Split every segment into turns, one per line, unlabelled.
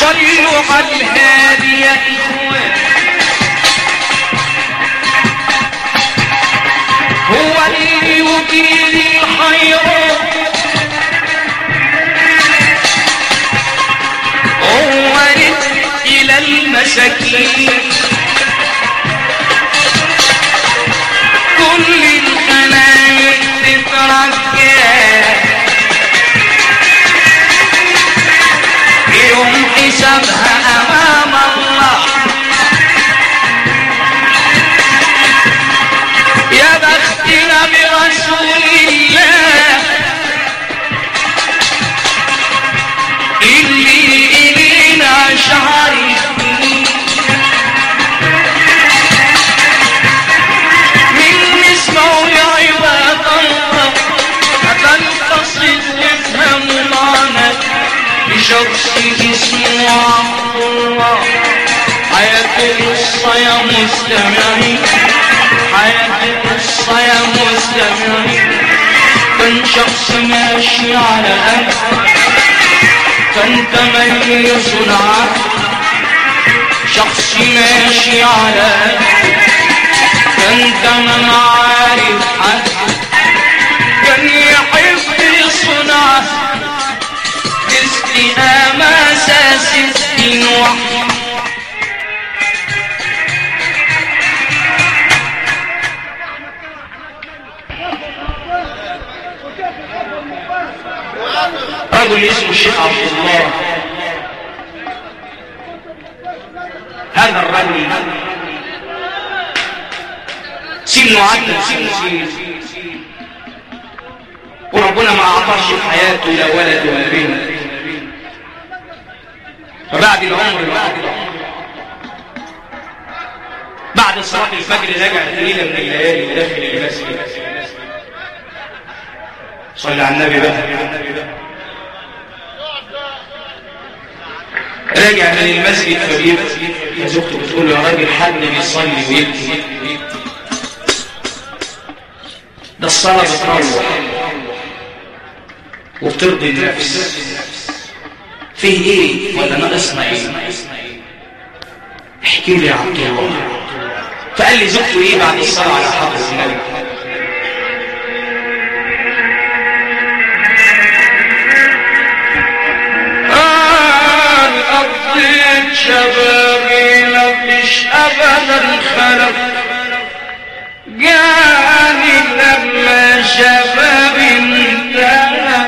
صلوا على الهادي يا إخوان هو اللي يجيب الخيرات هو رزق إلى المساكين كل الخلائق تترجى يوم حسابها أمام الله يا بختنا برسول الله اللي إلينا شهر السنين من اسمه يا عباد الله هتنتصر وافهموا معنى بشخصه اسمه عبد الله حياة قصة يا مستمعين حياة قصة يا مستمعين كان شخص ماشي على أمل كان تميز العقل شخص ماشي على أمل كان تمام عارف حد كان يحب صنعه استقامة أساس الدين وحده رجل اسمه الشيخ عبد الله هذا الرجل سنه عدل سنه سنه وربنا ما اعطاش في حياته لا ولد ولا بنت فبعد العمر بعد العمر بعد صلاة الفجر رجع ليلة من الليالي وداخل المسجد صلى على النبي بقى راجع من المسجد فبيبكي فزوجته بتقول له يا راجل حد بيصلي ويبكي ده الصلاة بتروح وبترضي النفس فيه ايه ولا ناقصنا ايه احكي لي يا عبد الله فقال لي زوجته ايه بعد الصلاة على حضرة النبي قال قضيت شبابي مفيش ابدا خلق جاني لما شبابي انتهى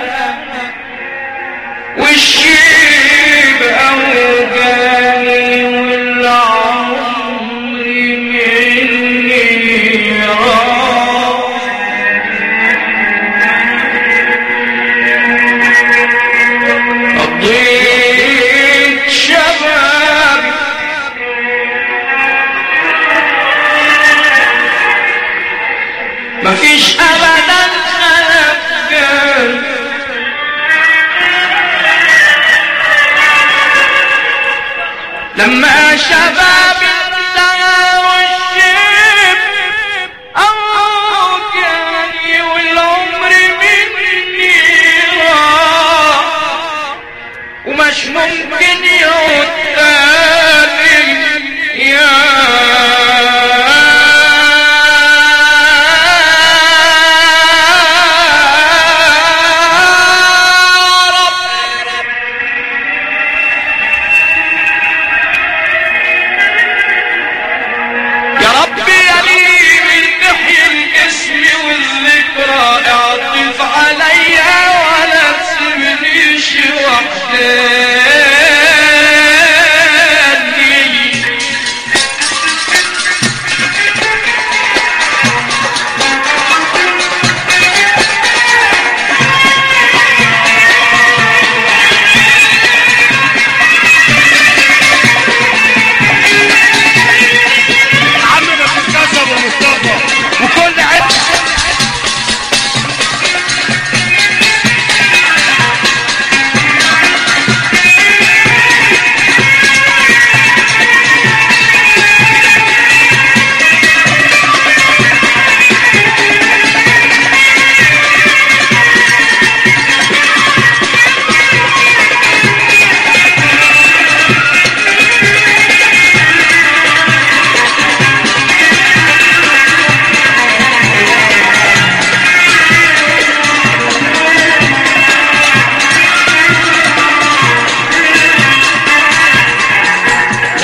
والشيب اوجاني والعمر مني راح قضيت شبابي مفيش ابدا خلق لما شبابي انتهى والشيب اوجاني والعمر مني راح ومش ممكن يعود تاني يا رب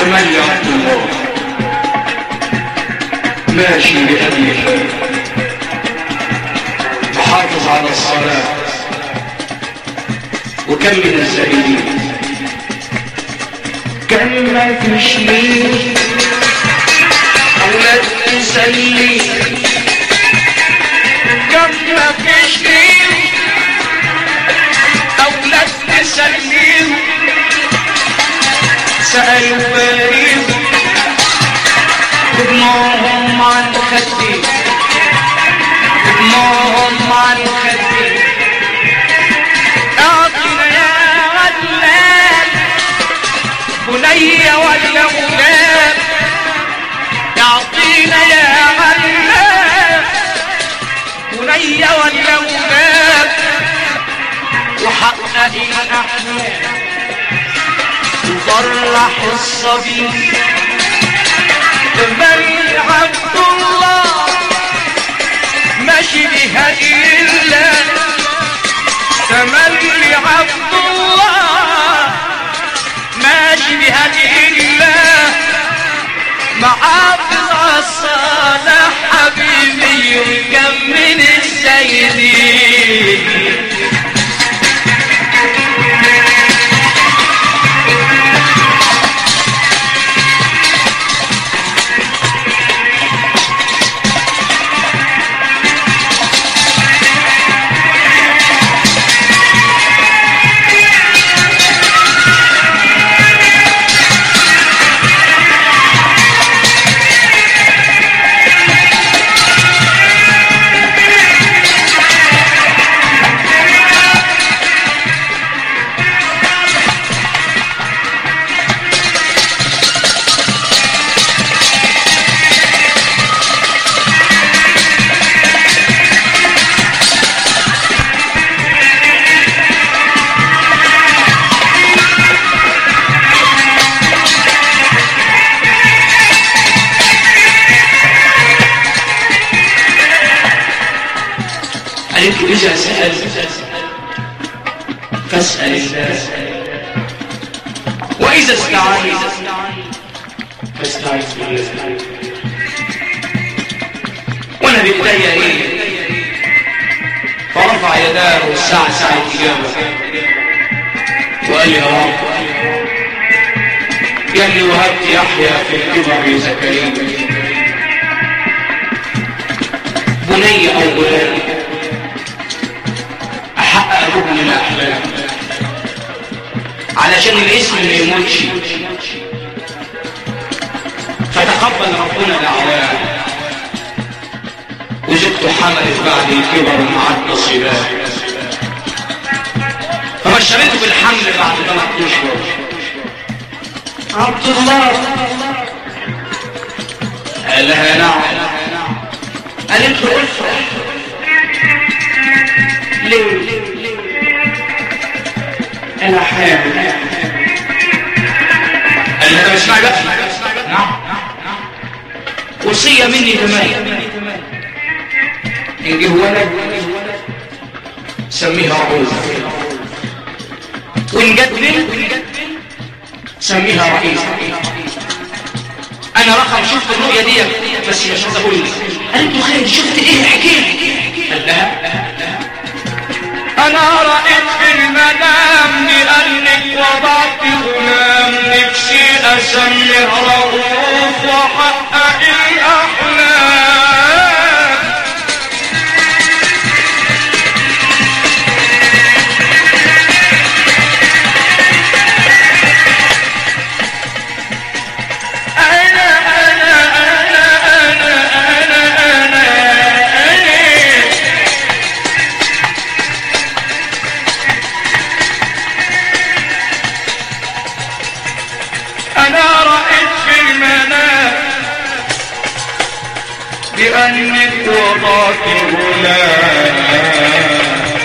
تملي عبد الله ماشي بأبي محافظ على الصلاة وكم من الزائدين كم ما فيش ليه أولاد تسلي كم ما فيش ليه أولاد تسلي سألوا بريد ابنهم عن خدي ابنهم عن خدي اعطنا يا غلال بني ولا غلام اعطينا يا غلال بني ولا غلام وحقق الاحلام وفرح الصبي بل عبد الله ماشي بهدي الله تملي عبد الله ماشي بهدي الله محافظ على الصلاة حبيبي وكم من السيدين قالت له إذا سألت فاسأل الله وإذا استعنت فاستعذ بالله وأنا بإيديا إيه فرفع يداه والساعة ساعة إجابة وقال يا رب يا اللي وهبت يحيى في الكبر زكريا بني أو غلام أحقق ركن الأحلام علشان الاسم ما يموتش فتقبل ربنا دعواه وزوجته حملت بعد الكبر مع الصباه فبشرته بالحمل بعد ثلاث اشهر عبد الله قال لها نعم قالت له افرح ليه انا حامل قال لها مش معي بقى نعم وصية مني كمان ان جه ولد سميها عروض وان جت بنت سميها رئيس انا رقم شفت الرؤية دي بس مش عايز اقول لك قالت له خير شفت ايه احكي لي قال لها انا رأيت في المنام بانك وضعت غلام نفسي اسميه رؤوف وحقق الاحلام أنا أنا أنا أنا أنا أنا أنا أنا رأيت في المنام بأنك وضعت غلام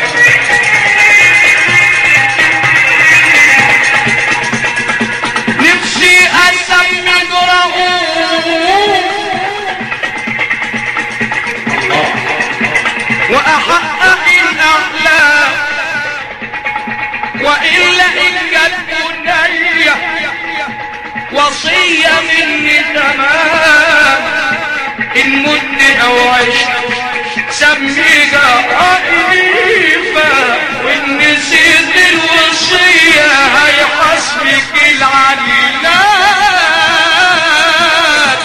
نفسي أسمي رؤوف وأحقق الأحلام وإلا إن جت بنية وصية مني تمام إن مت أو عشت سميها قريبة وإن نسيت الوصية هيحاسبك العليلات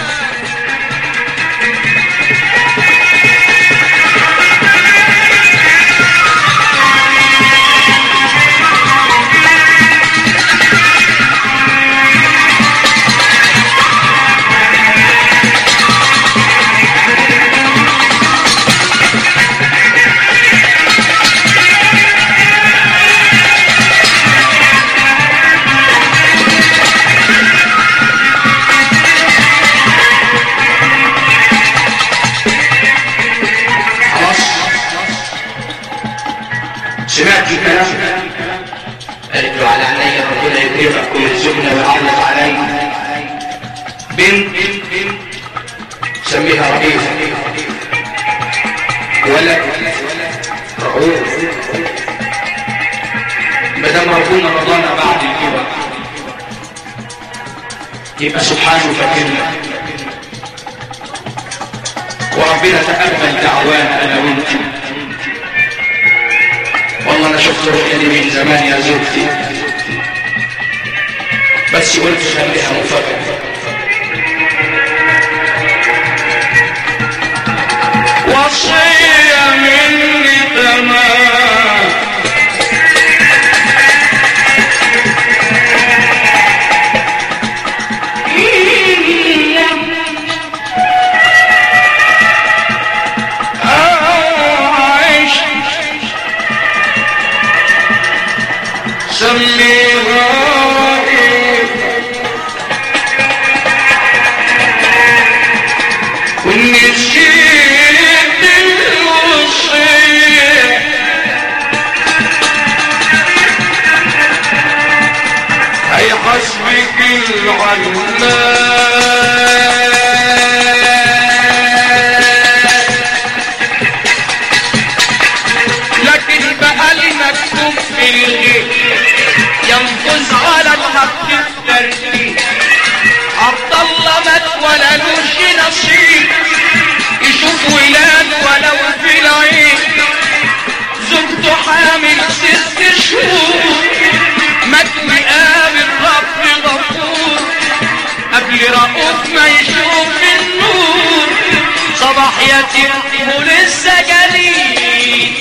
خلاص سمعت الكلام قالت له على عيني ربنا يكرمك ويرزقنا ويعوض علينا بنت سميها رئيسة ولد رؤوف ما دام ربنا رضانا بعد الكبر يبقى سبحانه فاكرنا وربنا تقبل دعوانا انا وانت والله انا شفت رؤيا دي من زمان يا زوجتي بس قلت خليها مفاجأة وصية مني تمام أعيش سميها ونسيت الوصية هيحاسبك العلام لكن بقى المكتوب في الغيب ينفذ على الحق الترتيب عبد الله مات ولا لوش نصيب يشوف ولاد ولو في العين زوجته حامل ست شهور مات مقابل رب غفور قبل رؤوف ما يشوف النور صباح يتيم ولسه جليل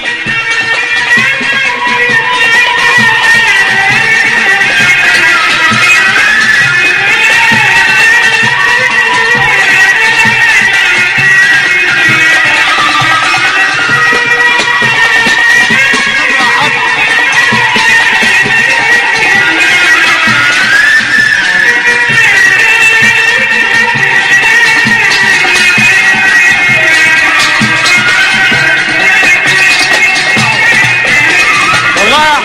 والله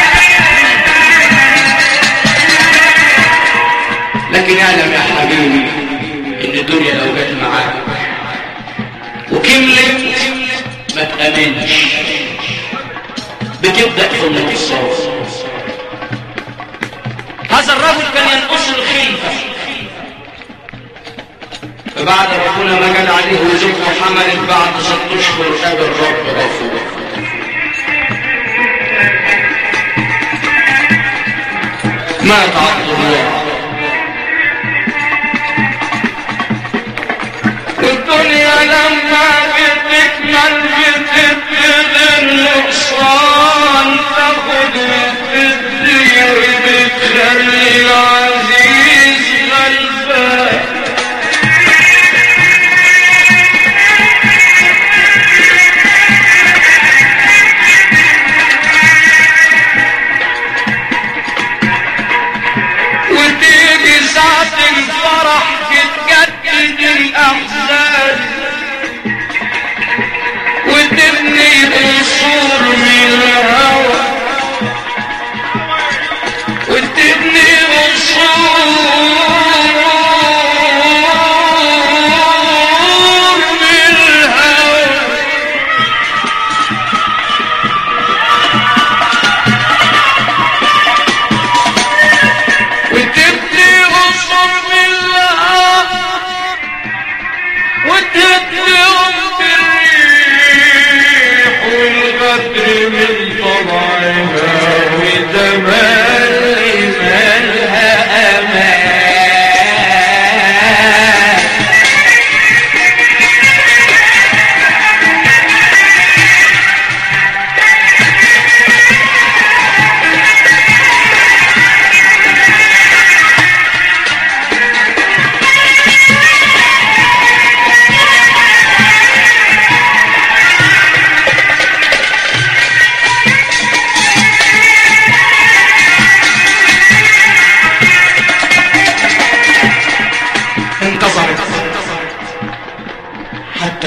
لكن اعلم يا حبيبي ان الدنيا لو جت معاك وكملت ما تأمنش بتبدأ في النص هذا الرجل كان ينقص الخلفة فبعد ربنا ما جال عليه وزوجته حملت بعد ست اشهر قابل رب غفور مات عبد الله والدنيا لما بتكمل بتبتدي النقصان تاخد وتدي وبتخلي العزيز غلبان وتيجي ساعة الفرح تتجدد الأحزان وتبني قصور من الهوى وتبني قصور من الهوى وتبني قصور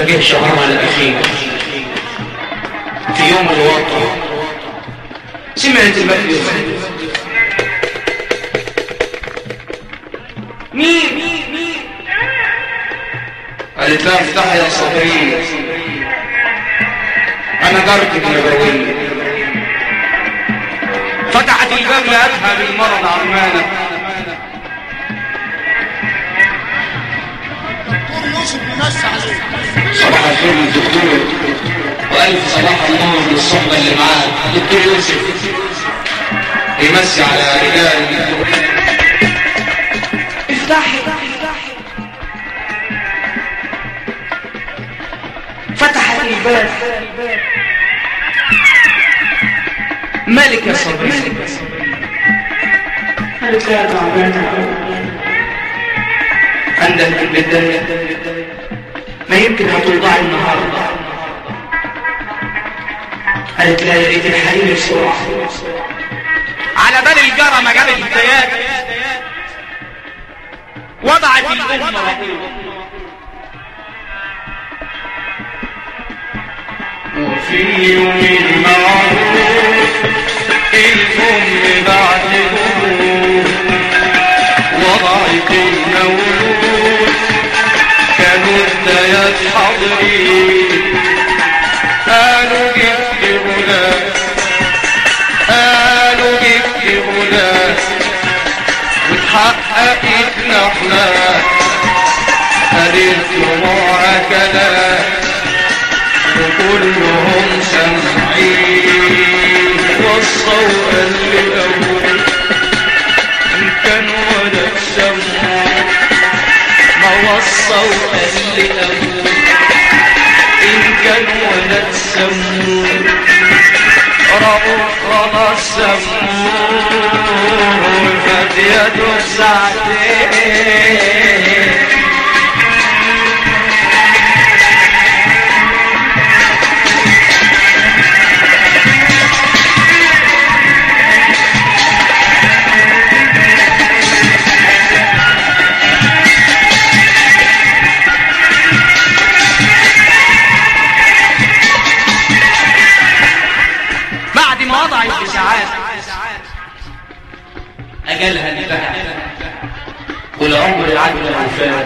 فجه شهر على أخيه في يوم الوطن سمعت المكيوف مين قالت لها افتح يا صبري انا جارتك نبوية فتحت الباب لقتها بالمرض عمانة صباح الخير للدكتور والف صباح النور للصحبة اللي معاه دكتور يوسف يمسي على رجال افتحي فتحت الباب مالك يا صبري قالت يا تعبانة عندك بالدنيا ما يمكن هتوضعي النهارده قالت لا يا ريت الحريم بسرعه على بال الجرى ما جاب الهدايات وضعت الام رقيقه وفي يوم المعروف الأم بعد وضعت المولود كانوا الديات حاضرين قالوا جبت غلام قالوا جبت غلام واتحققت الأحلام قالت دموعها كلام وكلهم سامعين والصوت اللي أول إن كان ولد سموه ما والصوت اللي أول إن كان ولد سموه رأوا خلاص سموه فات يده ساعتين بعد ما وضعت الإشاعات أجلها انتهى والعمر العدل الوفاة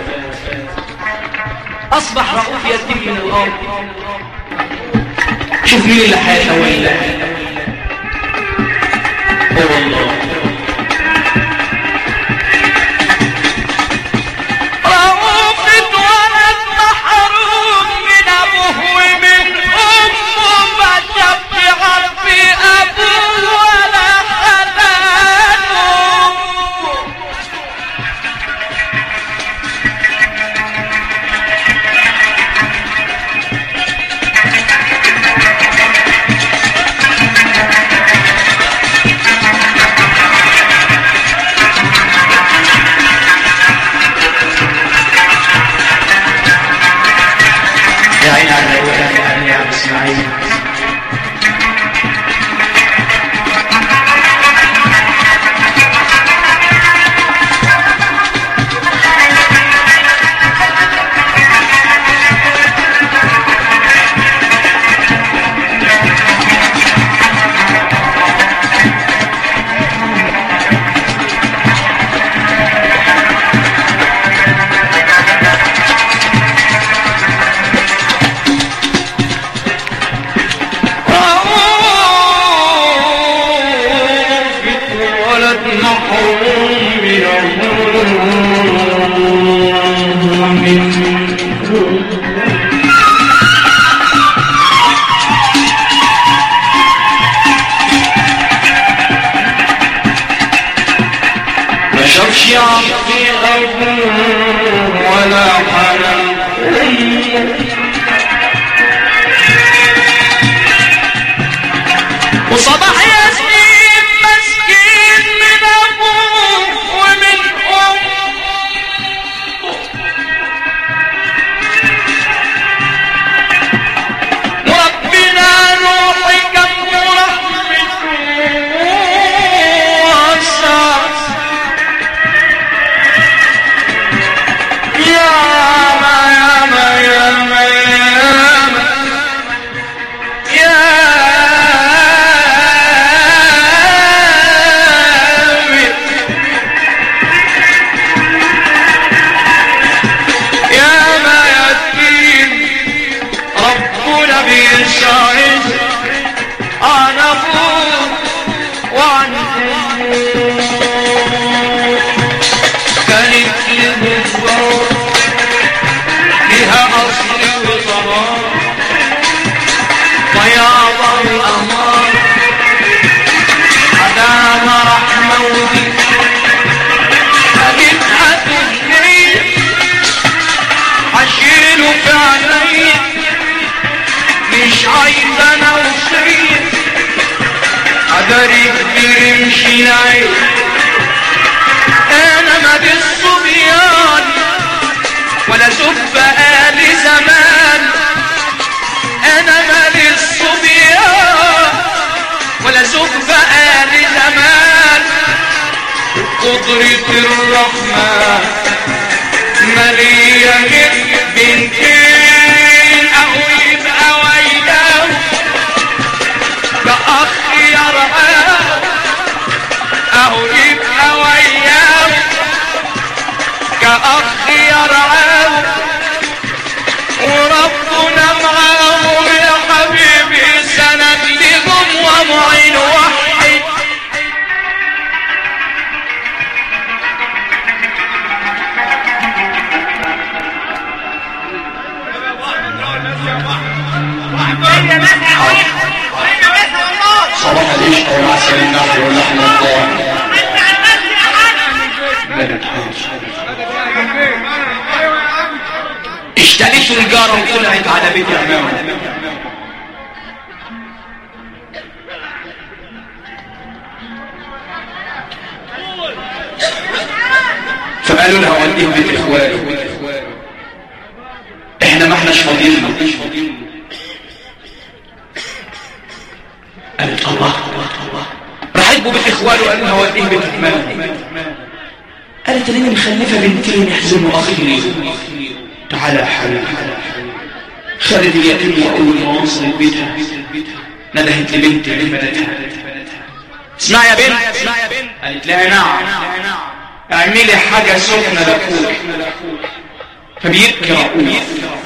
أصبح رؤوف يتم من الأرض شوف مين اللي هيتولى هو الله رؤوف اتولد محروم من أبوه ومن أمه ما شبع في أبوه ولا حنانه يا عين على الولاء يا عم اسماعيل ولد محروم من ما شافش عطي أبوه ولا حنان أمه وصباح ياسمين مسكين من ابوه ومن امه وربنا روحك ورحمته واسعة يا ما يا ما يا ما يا العين انا مالي الصبيان ولا زب آل زمان انا مالي الصبيان ولا زب آل زمان قدرة الرحمن مالية من بنتين او يبقى وياه كأخ يرعاه أو يبقى وياه كأخ يرعاه وربنا معاهم يا حبيبي سند لهم ومعين وحي
صباح العشق ومعسل النحل ولحم الضان
اشتريت الجارة وطلعت على بيت عمامه
فقالوا لها وديه بيت اخواني احنا ما احناش فاضيين قالت الله الله
راح يجيبوا بيت اخوانه وقالوا لها وديه بيت عمامه قالت لي مخلفة بنتين يحزنوا اخي تعالى يا حبيبي خالد اليتيم واول ما وصلت بيتها ندهت لبنت لبنتها اسمع يا بنت قالت لها نعم اعملي حاجة سخنة لاخوك فبيبكي رؤوف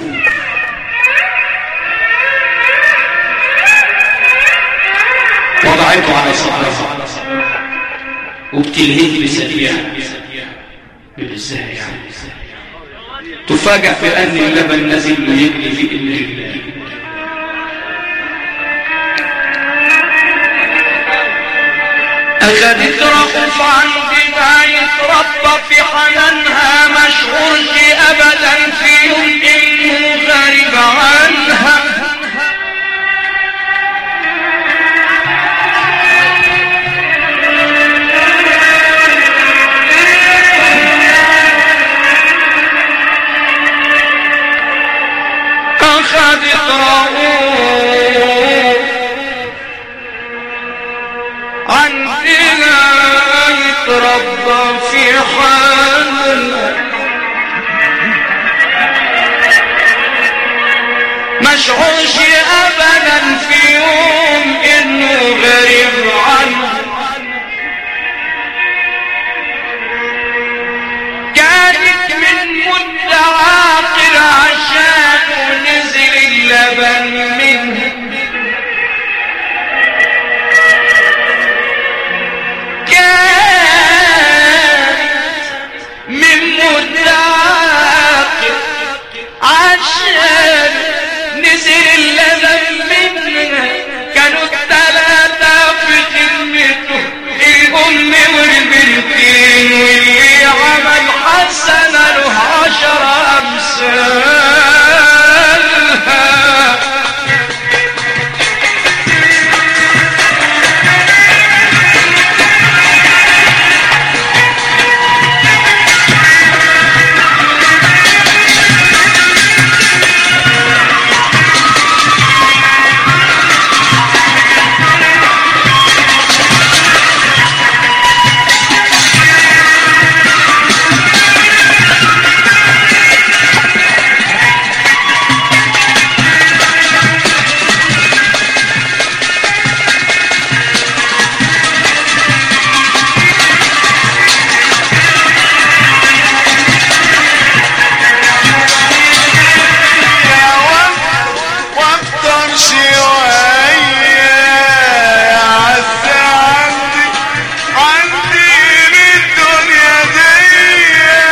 وضعته على صدرها وبتلهيه بثديها ازاي يعني تفاجأ بأن اللبن نزل له يجري في إمر الله أخذت رؤوف عندها يتربى في حنانها مشغول أبدا فيهم إنه غريب عنها أخذت رؤوف عندنا يتربى في حالنا مشعوش ابدا في يوم انه غريب عنه كانت من مدة عاقل عشان ونزل اللبن منه كان من مدعاك عشان نزل اللبن منها كانوا الثلاثة في خدمته الأم والبنتين واللي عمل حسنة له عشر أمثالها
وافضل شوية يا عز عندي عندي للدنيا دي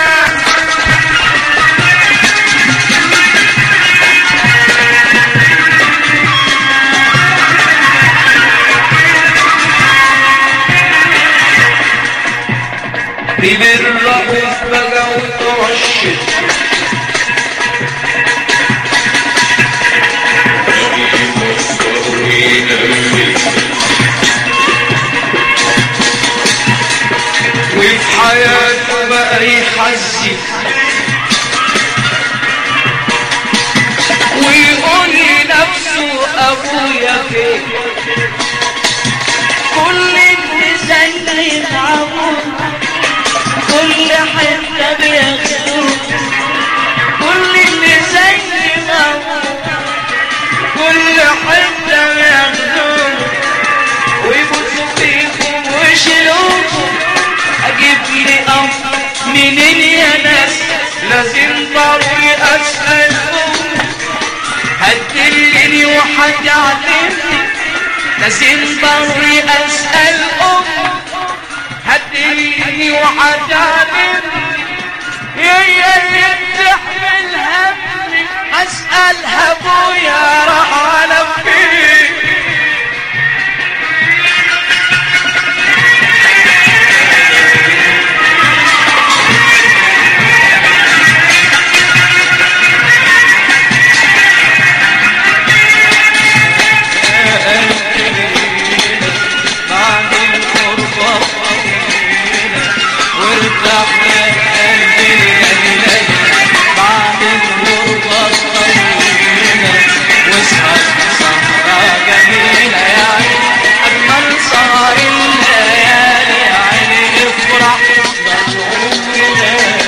بالرؤوف بقى وترشد يتحزن ويقول لنفسه ابويا فين كل اللي يتعبون كل حته بياخدوه كل اللي زي كل حته بياخدوه ويبصوا فيكم ويشيلوكم اجيب لي امر منين يا ناس لازم ضروري اسالكم هتدلني وهتعلمني لازم ضروري اسال ام هتدلني وهتعلمني هي اللي بتحمل همي اسالها ابويا راح على فين بعد الغربة طويلة وارتحنا قلبي ليلة بعد الغربة طويلة واسهر سهرة جميلة يا عين أجمل سهر الليالي يا عيني افرح ضروري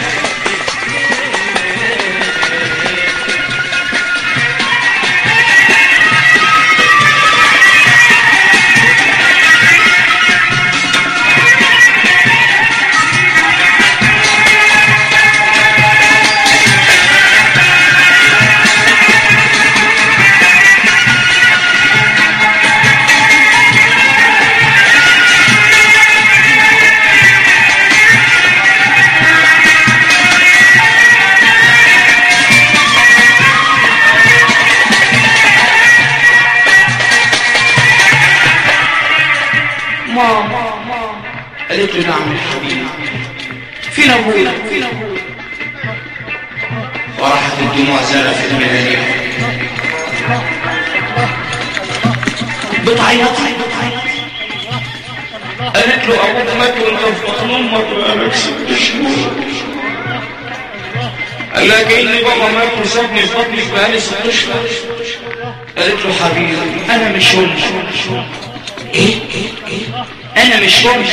ماما قالت له نعم يا حبيبي فين ابويا فين ابويا
وراحت الدموع زرفت من عينيها
بتعيط قالت له ابوك مات وانت في بطن امك بقالك ست شهور قال لها كأن بابا مات وسابني في بطنك بقالي ست اشهر قالت له حبيبي انا مش ام ايه ايه ايه انا مش ام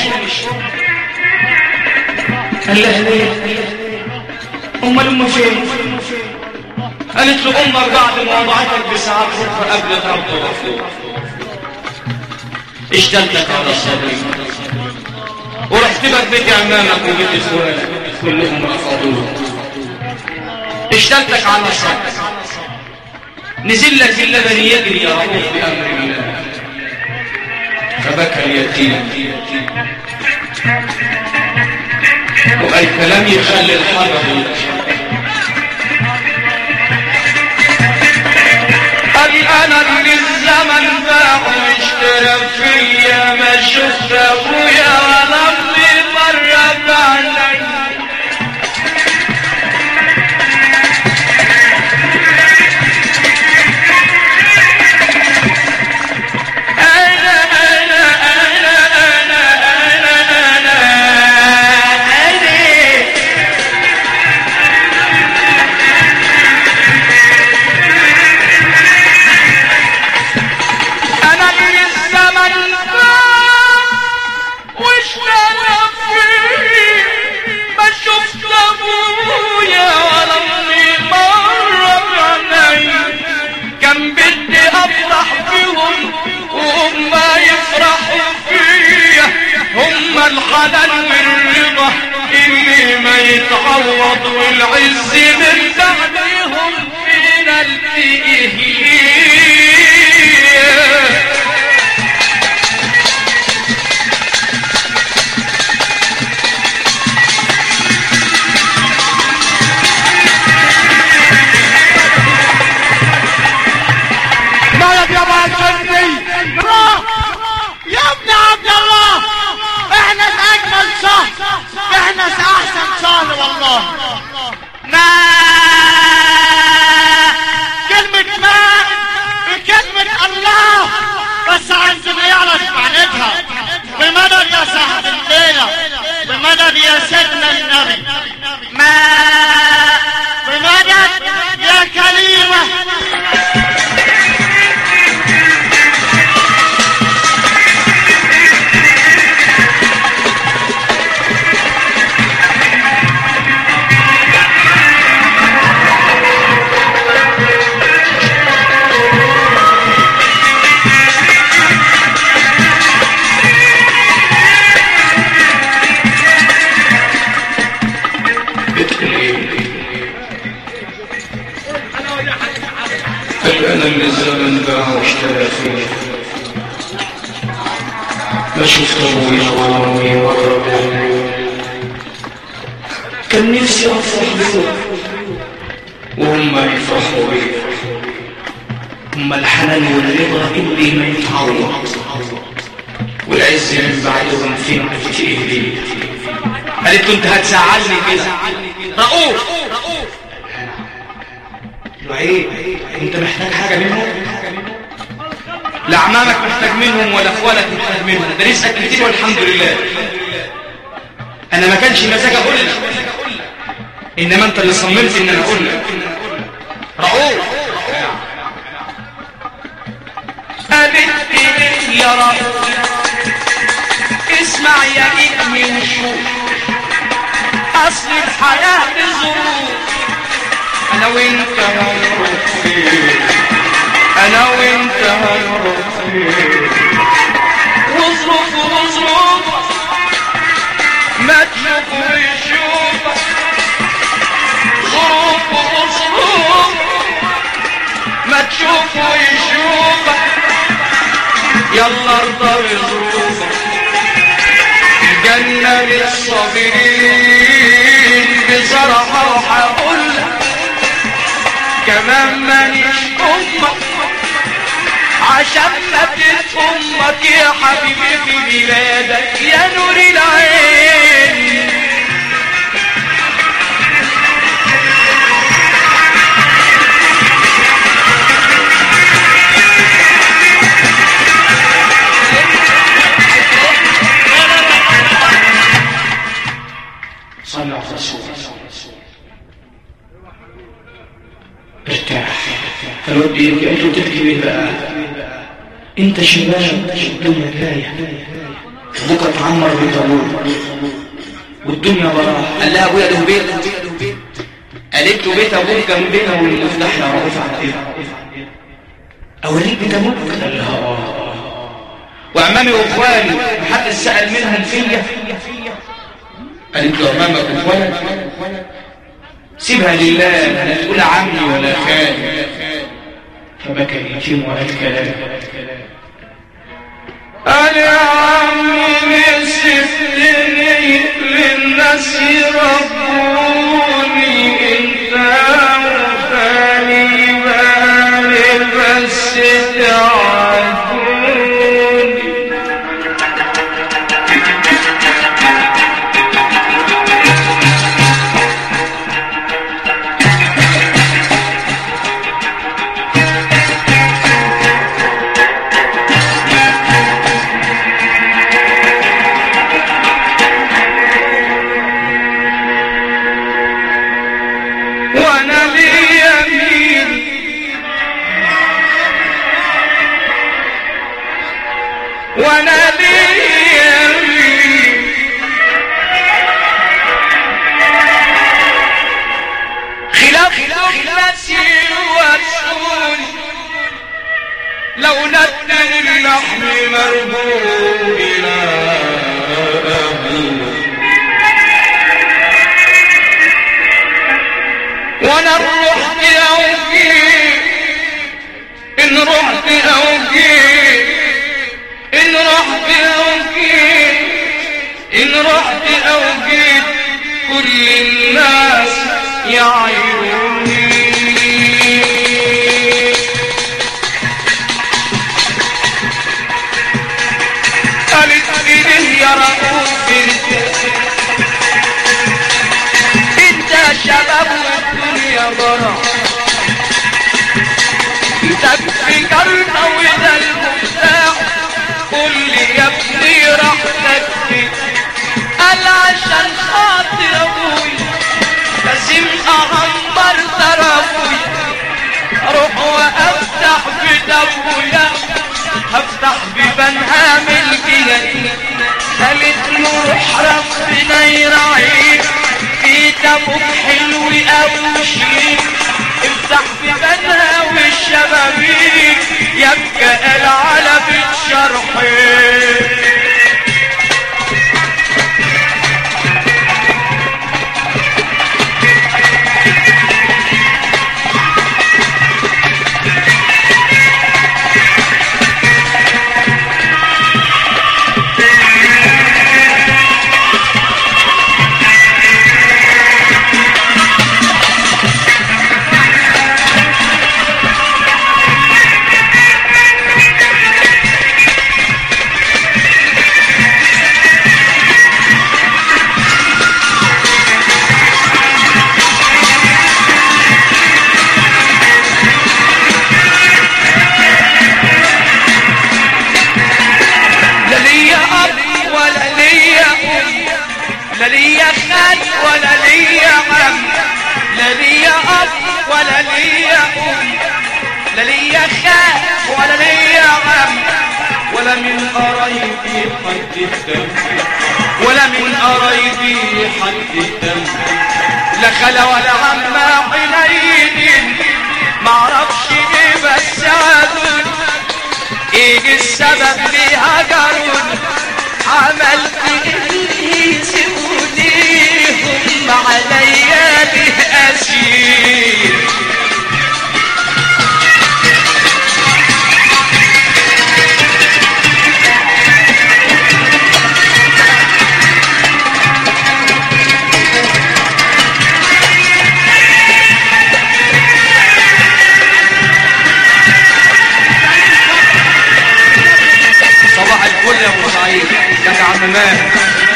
قال لها ليه امال امي فين قالت له امك بعد ما وضعتك بساعات غرفه قبل الارض وفوق اشتلتك على الصدر ورحت بك بيت عمامك وبيت اخوانك كلهم رفضوه اشتلتك على الصدر نزل لك اللبن يجري يا رؤوف بامر الله فبكى اليتيم وقال كلام يخلي الحجر قال انا اللي الزمن باع واشترى فيا ما شفت ابويا ولا ابني مره بعدك انا انا انا انا انا انا انا انا اللي الزمن فات واشترى فيه ما شفت ابويا ولا امي مره بعيني كان بدي افرح فيهم وهم يفرحوا فيا هم الحنان والرضا اللي ما يتعوض والعز من بعدهم فينا الفيه
مالك يا ابو الجندي روح يا ابن عبد الله احنا في اجمل شهر احنا في احسن شهر والله ما كلمة ما سيدنا النبي ما بمدد يا كريمة
بتقول ايه قال انا اللي الزمن باع واشترى فيه ما شفت ابويا ولا امي ولا ابويا كان نفسي افرح بهم وهم يفرحوا بي هم الحنان والرضا اللي ما يتعوض والعز من بعدهم فين بتقلي قالت له انت هتزعلني كده رؤوف له عيب انت محتاج حاجه منهم لا عمامك محتاج منهم ولا اخوالك محتاج منهم ده رزقك كتير والحمد لله انا ما كانش مزاج اقول لك انما انت اللي صممت ان انا اقول لك رؤوف قالت لي يا رؤوف اسمع يا ابني وشوف اصل الحياة ظروف انا وانت هنروح فين انا وانت هنروح فين وظروف وظروف ما تشوف ويشوف ظروف وظروف ما تشوف ويشوف يلا ارضى بظروفك الجنة للصابرين بصراحة وحقول كمان مانيش أمك عشان ماتت أمك يا حبيبي في بلادك يا نور العين صلى على الرسول ارتاح فالود يبكي انت تبكي ليه بقى انت شباب الدنيا كاية بكرة تعمر بطابور والدنيا براح قال لها ابويا له بيت قالت له بيت ابوك جنبنا والمفتاح يا رؤوف على ايه اوريك بيت ابوك قال لها اه وعمامي واخواني محدش سأل منهم فيا قالت له امامك ولد سيبها لله لا تقول عمي ولا خالي فبكى اليتيم وقال كلام قال يا عمي سبتني للناس يربوني انت وخالي بالي بس تعدوني وانا لي يمين وانا لي يمين خلاف نفسي ورسولي لو نتن اللحم مربوط إلى أهله وانا رحت او جيت ان رحت او جيت ان رحت او جيت ان رحت او جيت كل الناس يعيروني قالت لي يا رؤوف انت انت شباب والدنيا برا تفكرنا وإذا المفتاح قل لي يا ابني راح تكفي قال عشان خاطر ابويا هفتح بيبانها ملكية قالت له روح ربنا يراعيك بيت ابوك حلو او شيك افتح بيبانها والشبابيك يبقى العلى بتشرحيك لا ليا اب ولا ليا ام لا ليا خال ولا ليا عم لا ليا اب ولا ليا ام لا ليا خال ولا ليا عم ولا من قرايبي حد الدم ولا من قرايبي حد الدم لا خلا ولا عم حنين معرفش ايه بس عادل ايه السبب ليه هجرون عملت ايه يسيبونيهم عليا ليه اسير صباح الفل يا ابو سعيد يا عم ماهر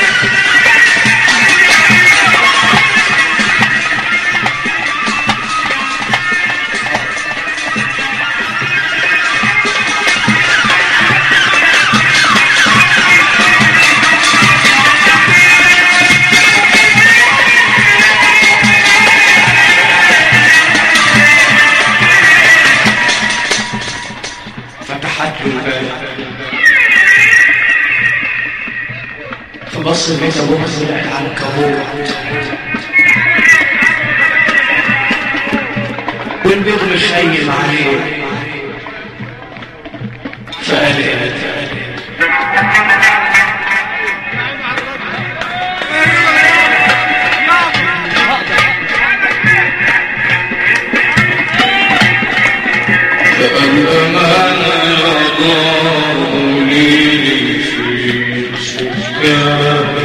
فتحت له الباب فبص البيت ابوها طلعت على الكابوت والبيت مخيم عليه فقال ايه
فألهمها الله لي في سكان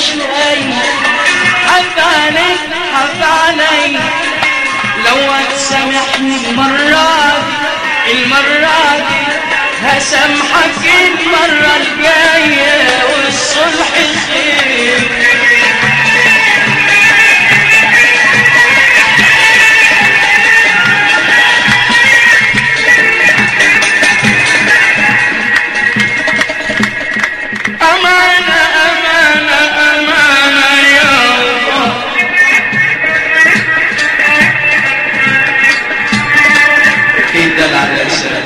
شوي حباني حباني لو تسامحني المرة دي المرة دي هسامحك المرة الجاية والصلح خير أمانة أمانة أمانة يا الله
ايه الدلع على الاسلام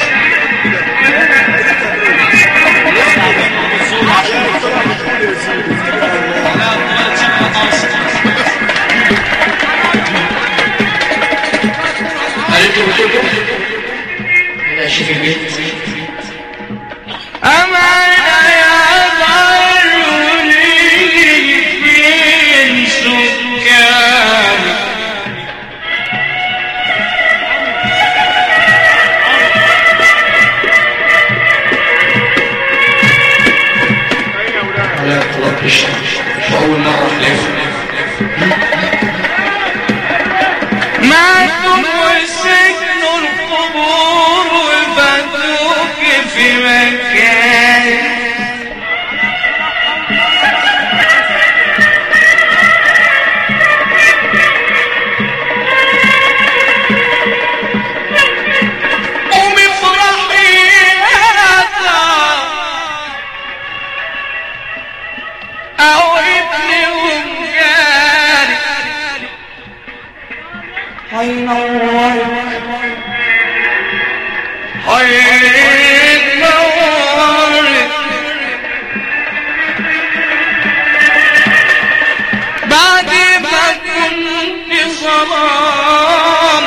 قالت له قلت له لا شوف البيت
أمانة يا ضروري فين سكان
لا طلب الشمس وأول مرة خلافه
معكم وسجن القبور وبدوك في مكان قومي افرحي أو ابني ومجاري هينور هينور بعد ما كنت ظلام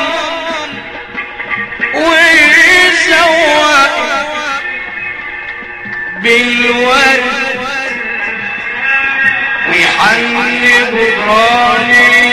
وزوق بالورد ويحن جدراني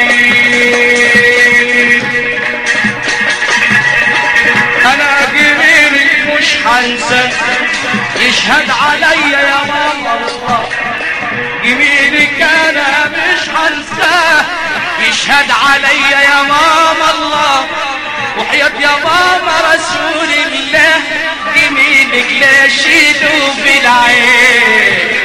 انا جميلك مش هنسى يشهد عليا يا ماما الله جميلك انا مش هنساه يشهد عليا يا ماما الله وحياة يا ماما رسول الله جميلك لا شيله بالعين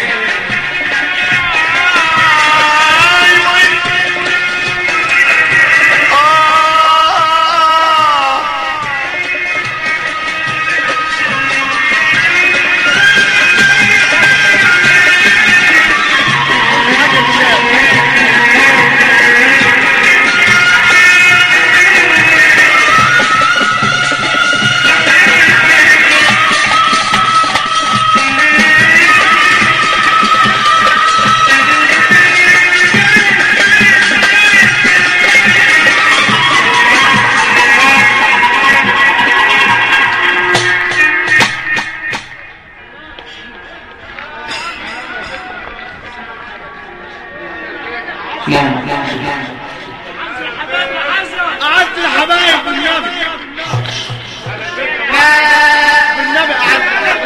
ماما
قعدت الحبايب بالنبي بالنبي قعدت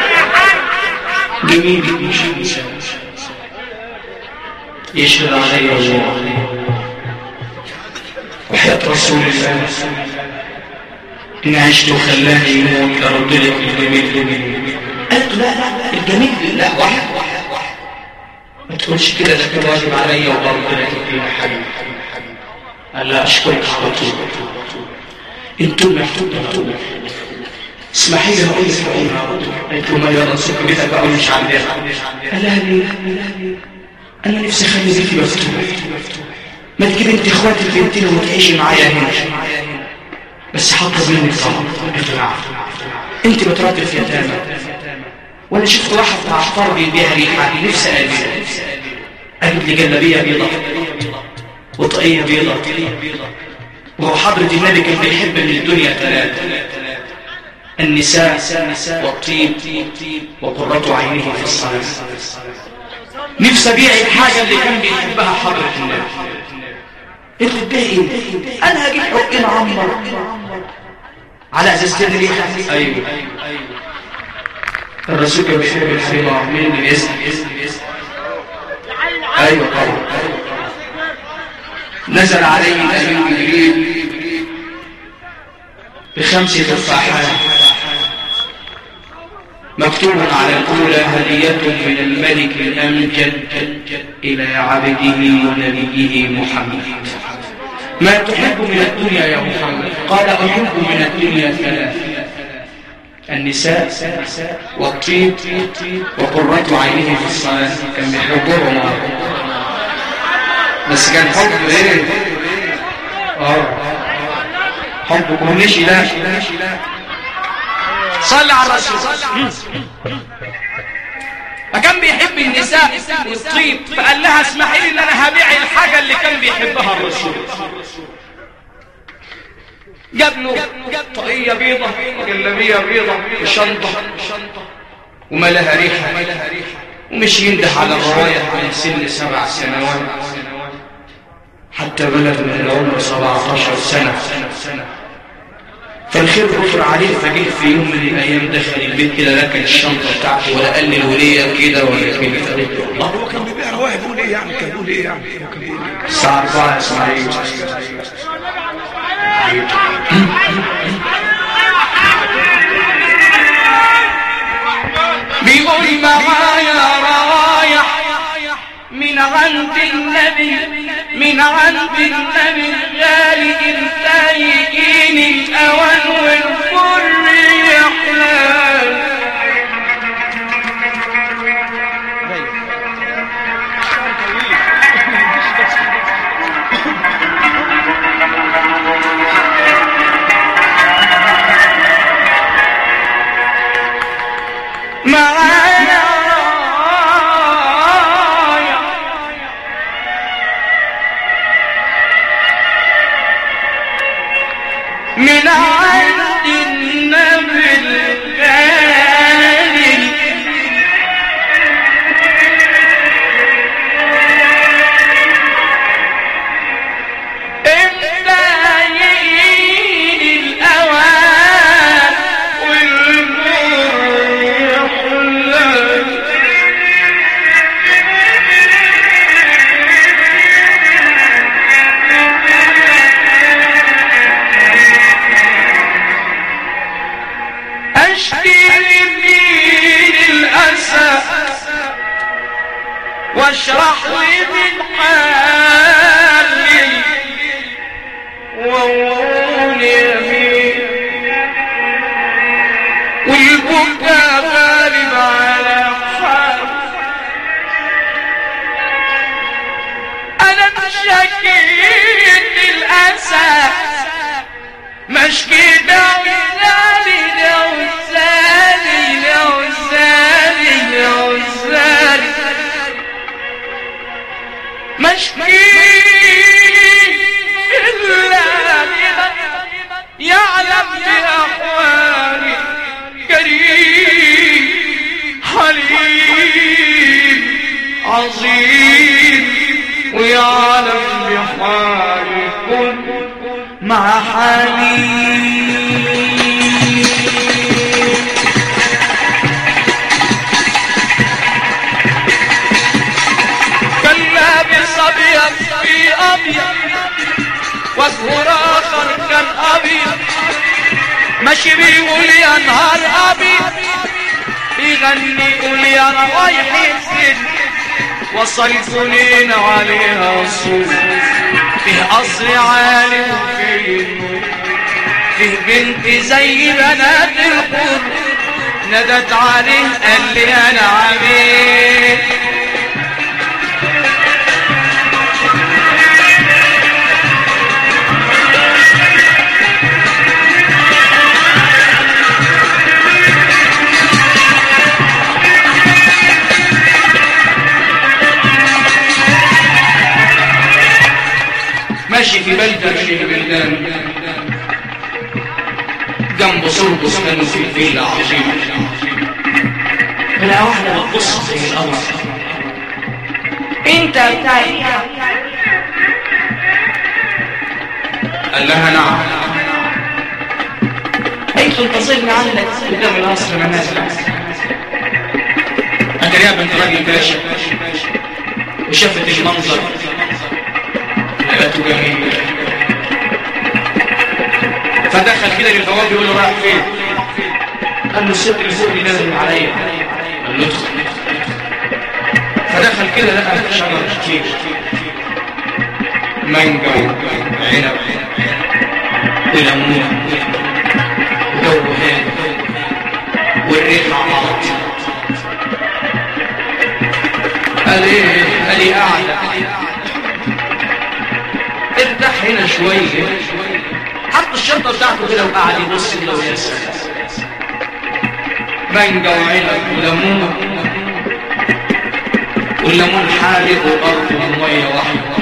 جميل مش إنسان يشهد علي الله وحياة رسول الله إن عشت وخلاني يموت لرد لك الجميل جميل قالت لا لا الجميل لله واحد ما تقولش كده ده كان واجب عليا وبرد لك الدين حبيبي قال لا أشكرك على طول انتم محتوب اسمحي لي اقول لك ايه قالت له ما يا رسول بيتك بقى مش عندنا قال لها ليه انا نفسي اخلي بيتي مفتوح ما تجيب انت اخواتي البنتين وتعيشي معايا هنا بس هطلب منك طلب قلت نعم انت بتراتب في يتامى وانا شفت واحد مع عطار بيبيع ريحه نفسي اقابله قالت لي جلابيه بيضاء وطاقيه بيضاء وهو حضرة النبي كان بيحب من الدنيا ثلاثة النساء والطيب وقرة عينه في الصلاة نفسي ابيع الحاجة اللي كان بيحبها حضرة النبي انت تبيع ايه؟ انا هجيب حقين عمر على ازازتين ريحة ايوه الرسول كان بيحب الحريم مين اللي بيسأل ايوه طبعا نزل عليه الامين جبريل بخمس تفاحات مكتوب على الأولى هدية من الملك الأمجد إلى عبده ونبيه محمد ما تحب من الدنيا يا محمد قال أحب من الدنيا ثلاث النساء والطيب وقرة عينه في الصلاة كان بيحبهم بس كان حب ايه اه حب كونيشي لا
صلى على الرسول فكان بيحب النساء والطيب فقال لها اسمحي لي ان انا هبيع الحاجه اللي كان بيحبها الرسول جاب له طاقيه بيضه جلابيه بيضه وشنطه وملاها ريحه ومش ينده على الرايه من سن سبع سنوات
حتى بلغ من العمر 17 سنة فالخير غفر عليه فجه في يوم من الايام دخل البيت كده لكن الشنطه بتاعته ولا قال للوليه كده ولا كده قالت له الله
هو كان بيبيع روايح بيقول ايه يعني كان بيقول ايه يعني هو كان بيقول ايه
الساعه 4 يا اسماعيل
بيقول معايا روايح من عند النبي من عند النبي الغالي انت يجيني الاوان والفر يحلال معايا رايح من عند النبي الغالي امتى يجيني الاوان والنور يحلل اشكي لمين الاسى واشرح لي من حالي وورون يمين والبكاء غالب على حالي انا شكيت الاسى مشكي دعوالي لعزالي لعزالي لعزالي مشكي إلا يعلم بأحوالي كريم حليم عظيم ويعلم بحالي كل مع حالي كان لابس ابيض في ابيض وجهه اخر كان ابيض ماشي بيقول يا نهار ابيض بيغني يقول يا رايح السن وصلت لينا عليها الصوت فيه قصر عالي وفيه النور فيه بنت زي بنات الحور ندت عليه قال لي انا عبيد ماشي في بلدة من البلدان جنب سرقس كانوا في فيلا عظيمة فلا واحدة بتبص في الأمر انت بتاعي قال لها نعم قلت انتظرني عنك قدام القصر انا نازل قال يا بنت راجل باشا
وشافت المنظر لقيته جميل فدخل كده للبواب يقول له رايح فين قال له الست اللي فوق دي نازل عليا قال له ادخل فدخل كده لقى شجر كتير مانجا وعنب وليمون وجو هادي والريح مع بعض قال ايه قال ايه قاعدة ارتاح هنا شوية حط الشنطة بتاعته كده وقعد يبص كده ويسأل مانجا وعنب وليمون والليمون حادق وأرض ومية واحدة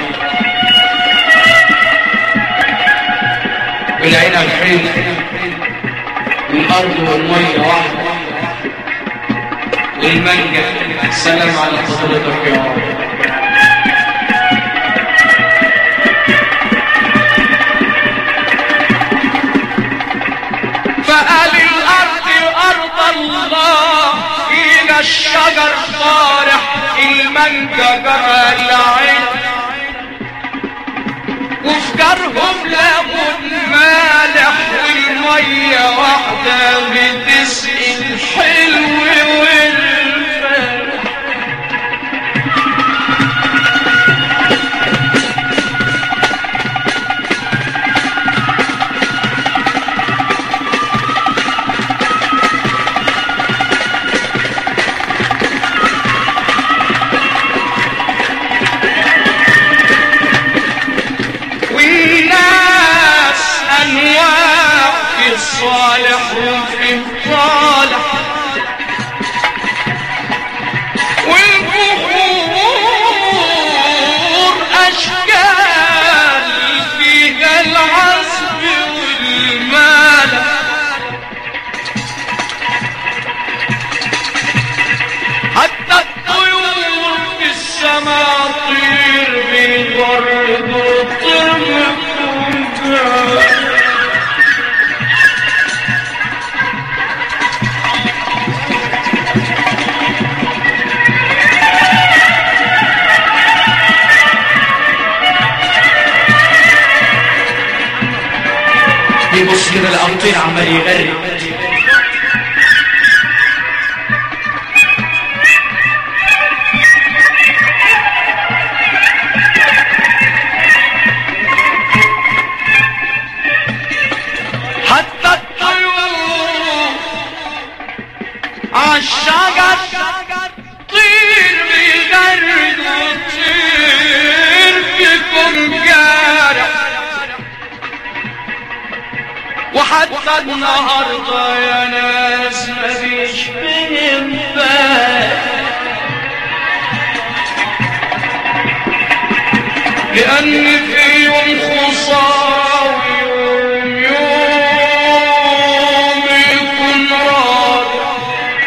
والعنب حلو والأرض والمية واحدة والمانجا سلام على فضلتك يا رب
فقال الأرض أرض الله فينا الشجر طارح المانجا جرى العين وفكرهم ليمون مالح والمية واحدة بتسقي الحلو والفرح والناس أنواع في الصالح وفي الطالح والبحور أشكال فيها العزب والمالح حتى الطيور في السماء طير بالورد وطير
يبص كده الأمطير عمال يغري
حتى الطيور عالشجر طير بالغرد وطير فيكم جارح وحتى النهارده يا ناس مفيش فيهم بال لأن في يوم خصام يوم يوم يكون راضي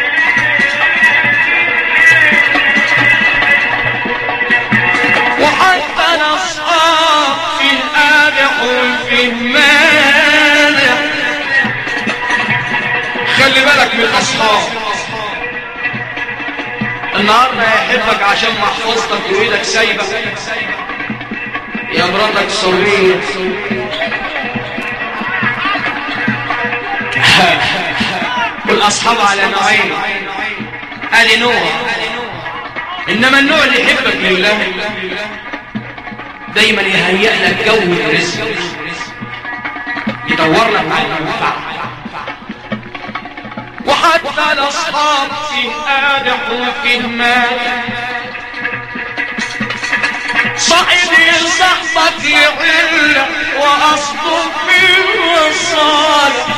وحتى الأصحاب في قادح وفي مانع خلي بالك من الأصحاب النهارده هيحبك عشان محفظتك وايدك سايبه يا مراتك سورية والأصحاب على نوعين قال نوع إنما النوع اللي يحبك لله دايما يهيئ لك جو الرزق يدور لك على المنفعة وحتى الأصحاب فيه قادح وفيه مال صاحبي صاحبك يعل وأصدق فيه وصالح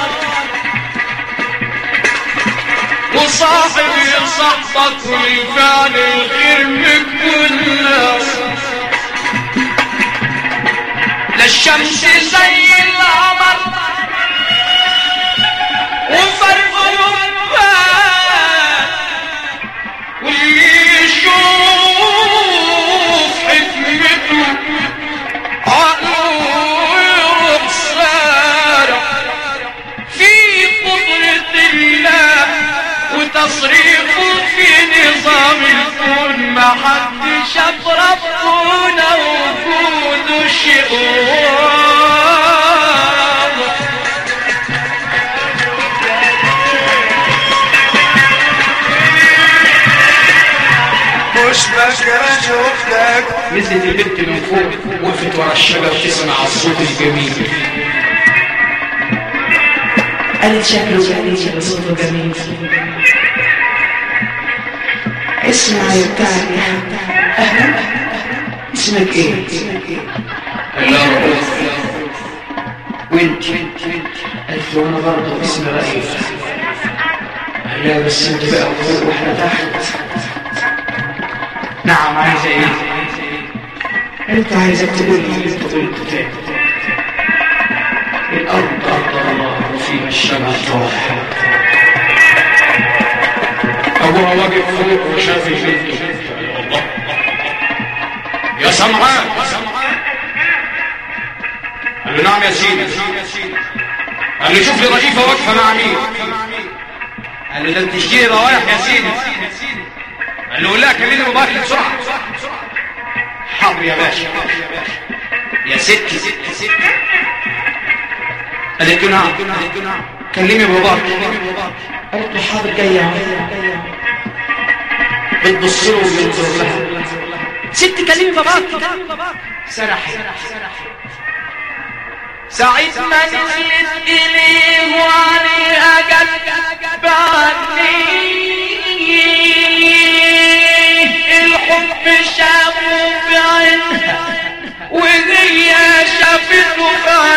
وصاحبي صاحبك ولفعل الخير من كل لا الشمس زي القمر وفرقهم بان واللي يشوف حكمته عقله يروح سارع في قدرة الله وتصريفه في نظام الكون ما حد شاف رب
اسمك يا شفتك
نزلت البنت من فوق وقفت ورا الشجر تسمع الصوت الجميل قالت شكله جميل صوته جميل اسمع يا بتاعي اهلا اسمك ايه قال لها رؤوف وانت قالت له انا برضه اسمي رئيف قال لها بس انت بقى فوق واحنا تحت نعم عايزه ايه انت عايزك تقول لي انت قلت تاني الارض ارض الله وفيها الشمس راحه ابوها واقف فوق وشاف البنت الله يا سمعان قال له نعم يا سيدي قال له شوف لي رئيفه واقفه مع مين قال له ده انت تشتري روايح يا سيدي قال له لا كلمني مبارك بسرعه حاضر يا باشا يا ستي قالت له نعم كلمي باباك قالت له حاضر جاي اهو بتبص له وبينظر لها ست كلمي باباك سرح
ساعة ما نزلت إليه وعليها جت بعدني الحب شافه بعينها وهي شافته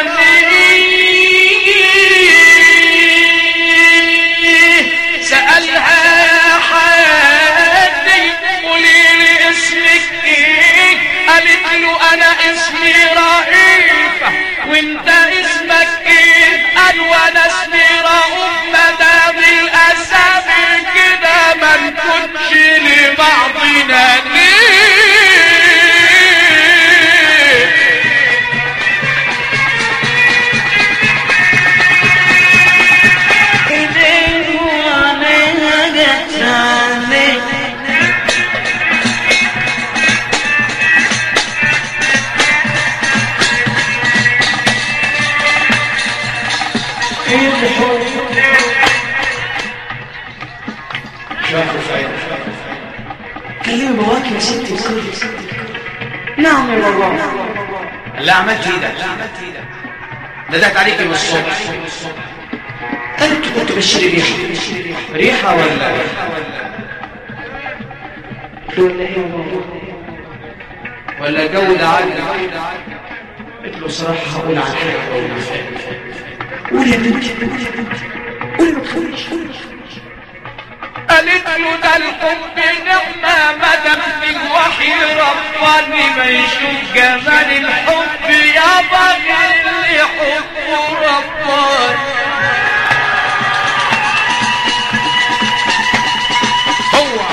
بعينيه سألها يا حادي قولي لي اسمك ايه قالت له انا اسمي رئيفة وانت اسمك ايه قال وانا اسمي رؤوف مدام الاسامي كده ما نكونش لبعضنا ليه
شافوا فعلا كلمي باباك يا ستي بكل نعم يا بابا لا عملت ايه ده ده داك عليكي من الصبح قالت كنت بشتري ريحه ريحه ولا ولا ايه يا بابا ولا جو ده عادي قلت له صراحه هقول على حاجه قول قول يا بنتي قول يا بنتي قول ما تخافيش
قالت له ده الحب نعمة مدام في الوحي رباني ما يشوف جمال الحب يا بغي اللي حبه رباني هو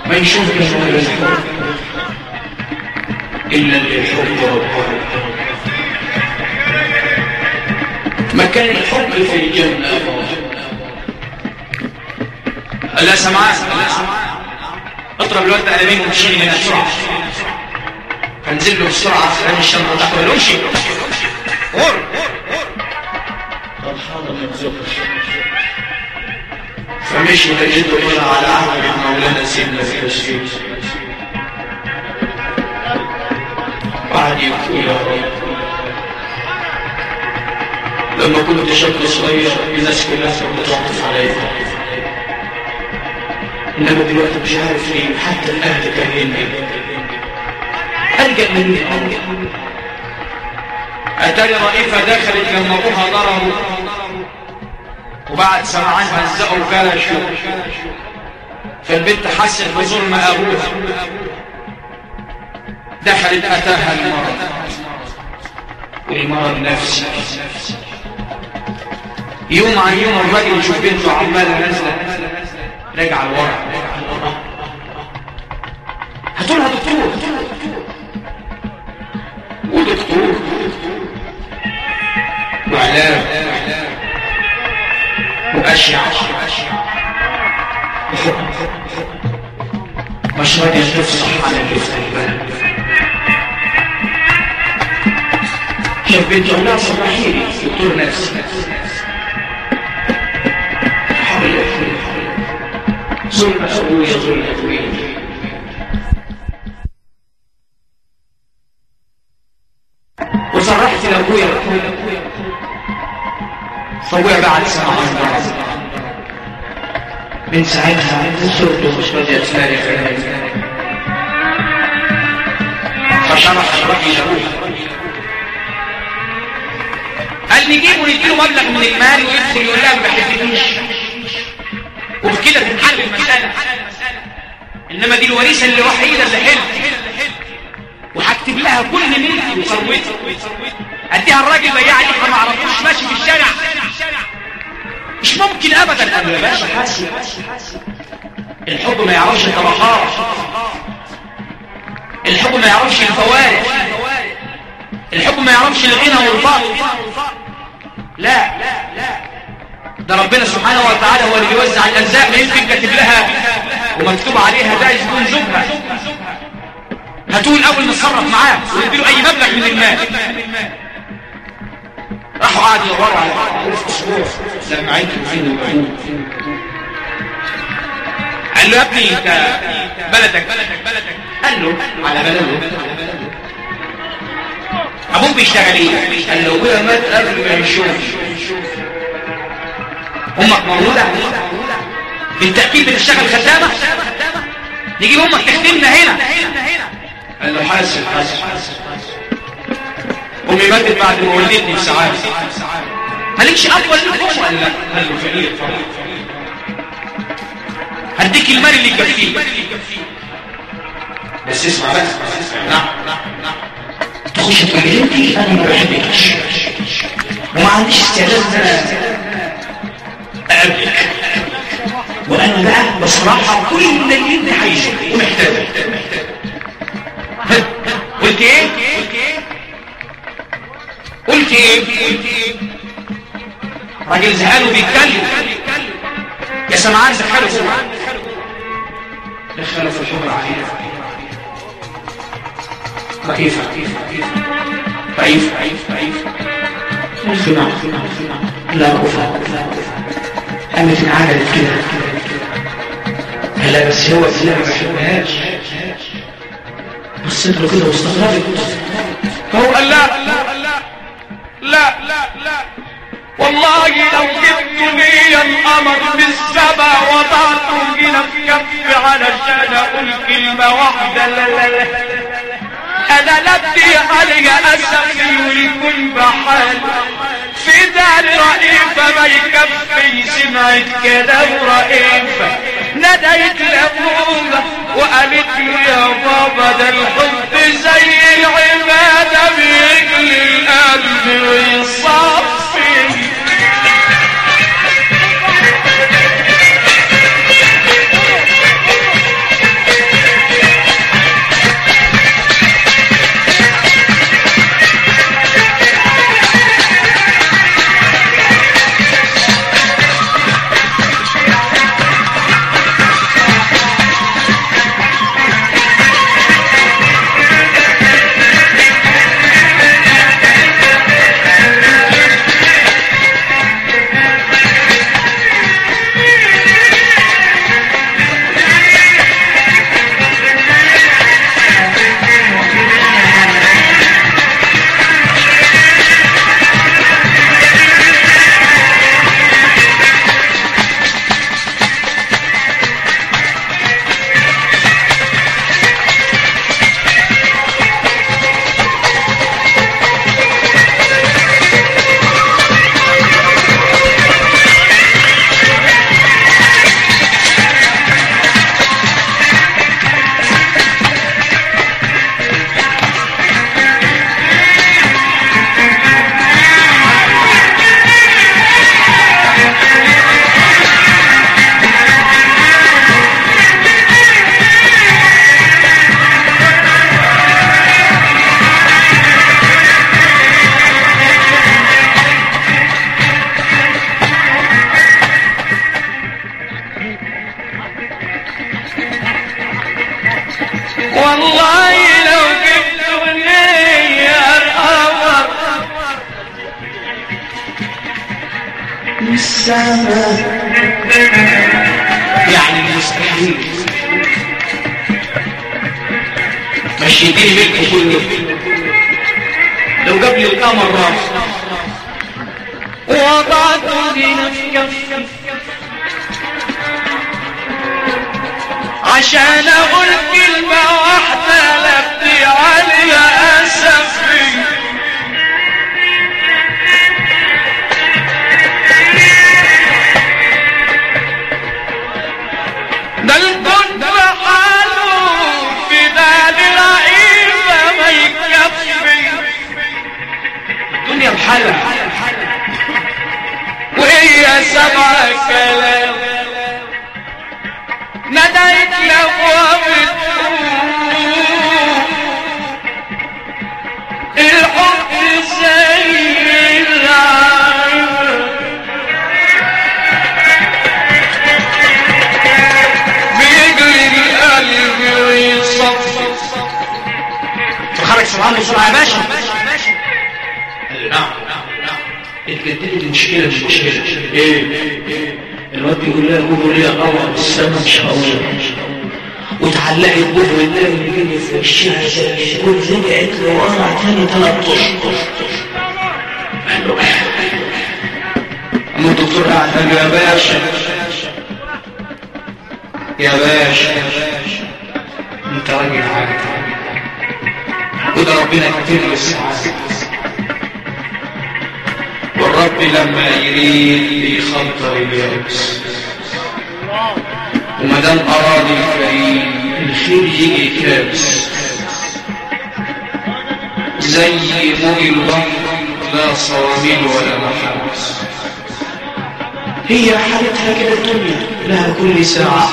ما يشوفش ولا الحب إلا اللي يحب ربه مكان الحب في الجنة
لا سمعان اضرب الواد ده قلمين ومشيني هنا بسرعة فانزل له بسرعة رامي الشنطة بتاعته ولا امشي غر
طب حاضر من زفر فمشي لقيته طلع على عهد مولانا سيدنا في التشريف قعد يقول يا رب لما كنت شاب صغير الناس كلها كانت بتعطف عليا انما دلوقتي مش عارف ليه حتى الاهل كارهيني الجا مني الجا مني
اتاري رئيفة دخلت لما ابوها ضربه وبعد سمعان هزقوا وكرشوا فالبنت حست بظلم ابوها دخلت اتاها المرض
والمرض نفسي
يوم عن يوم الراجل يشوف بنته عماله نازله راجعه لورا هاتوا لها دكتور
ودكتور وعلاج وأشعة مش راضي تفصح على اللي في البلد شاف بنت أولاد صباحيري دكتور نفسي حول ظلم أبويا ظلم أبويا وصرحت لأبويا فأبويا بعد ساعة من ساعتها صرت مش راضي أتفارق فشرح الرأي لأبويا
قال نجيبه ونديله مبلغ من المال ويدخل يقول لها ما بحبنيش وبكده تتحل المسألة انما دي الوريثة اللي وحيدة اللي حلم وهكتب لها كل ملكي وثروتي اديها الراجل بياع دي ما اعرفوش ماشي في الشارع مش ممكن ابدا
يا باشا حاسب الحب ما يعرفش الطبقات
الحب ما يعرفش الفوارق الحب ما يعرفش الغنى والفقر لا ده ربنا سبحانه وتعالى هو اللي بيوزع الارزاق ما يمكن كاتب لها ومكتوب عليها ده يكون زوجها هاتوه الاول نتصرف معاه ونديله اي مبلغ من المال راحوا قعدوا يدوروا على
لما عينكم فين الوجود
قال له يا ابني انت بلدك بلدك بلدك
قال له على بلده
ابوك بيشتغل ايه
قال له ابويا مات قبل ما يشوف
امك موجوده بالتاكيد بتشتغل خدامه نجيب امك تخدمنا هنا
قال له حاسب حاسب
امي ماتت بعد ما ولدتني بساعات مالكش اب ولا ام قال لا
قال له فقير فقير
هديك المال اللي يكفيك
بس اسمع بس
نعم
تخش تقول لي انت انا ما بحبكش وما عنديش استعداد ان انا اقابلك وانا بقى بصراحه كل اللي انت عايزه ومحتاجه
قلت ايه قلت ايه راجل زهقان وبيتكلم يا سمعان دخله جوه
دخلوا في الحجره عليها ضعيفه ضعيف ضعيف ضعيف الخناق لا رفع قامت انعملت كده لا بس هو اللي ما بحبهاش بصيت له كده واستغربت
فهو قال لا لا لا لا لا لا والله لو جبت لي القمر بالسبع وضعته هنا في كفي علشان اقول كلمة واحدة لا لا لا انا لبدي علي اسفي ولكل بحال في دار رئيفة ما يكفي سمعت كلام رئيفة نديت لابوها وقالت له يا بابا ده الحب زي العبادة بيجلي القلب ويصفي والله لو جبت لي القمر من السماء يعني مستحيل مشيتني منكم كله لو جاب لي القمر راس وضعت بنفسي عشان اقول كلمة واحدة لبدي عليها اسفي ده الكون بحاله في بال العيبة ما يكفي الدنيا بحالها وهي سبع كلام ندعت لابواب الحب زي العين بيجري القلب ويصفي
خرج سبحان الله بسرعة يا باشا
نعم
اتجددت المشكلة مش مشكلة ايه الواد بيقول لها قولوا لي قمر السما مش هقول وتعلقت بوجه الله اللي جاي في وشها زي ورجعت لورا تاني ثلاث اشهر قال له
اما الدكتور قاعد قال له يا باشا يا باشا
انت راجل عادي
وده ربنا كتير للسعادة والرب لما يريد بيخطر اليابس وما دام اراد الكريم الخير يجي كابس زي موج البحر لا صواميل ولا محابس
هي حالتها كده الدنيا لها كل ساعة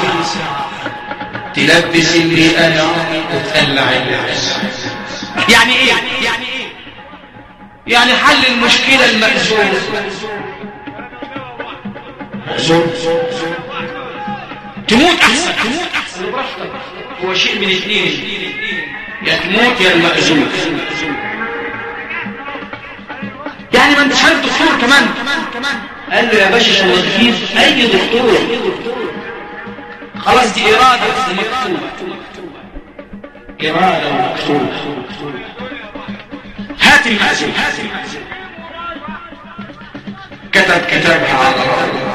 تلبس اللي انا وتقلع اللبس
يعني ايه يعني ايه يعني حل المشكلة المأزوم مأزوم تموت احسن تموت احسن
هو شيء من اثنين يا تموت يا المأزوم
يعني ما انتش عارف دكتور كمان قال له يا باشا هو تجيب اي دكتور خلاص دي ارادة ومكتوبة ارادة ومكتوبة هات المأزوم
كتب كتابها على رأيه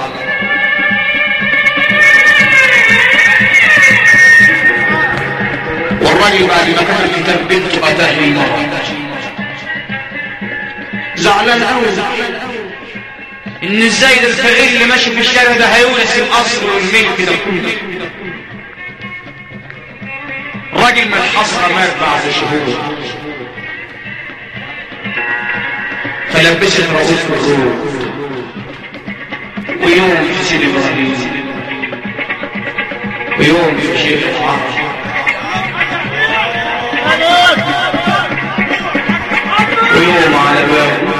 والراجل بعد ما كتب الكتاب بنته اتاه المرض زعلان قوي
ان ازاي ده الفقير اللي ماشي في الشارع ده هيورث القصر والملك ده كله
راجل من الحصرة مات بعد شهور فلبست رؤوس الروح ويوم في سيدي ابراهيم ويوم في شيخ العرب ويوم على باب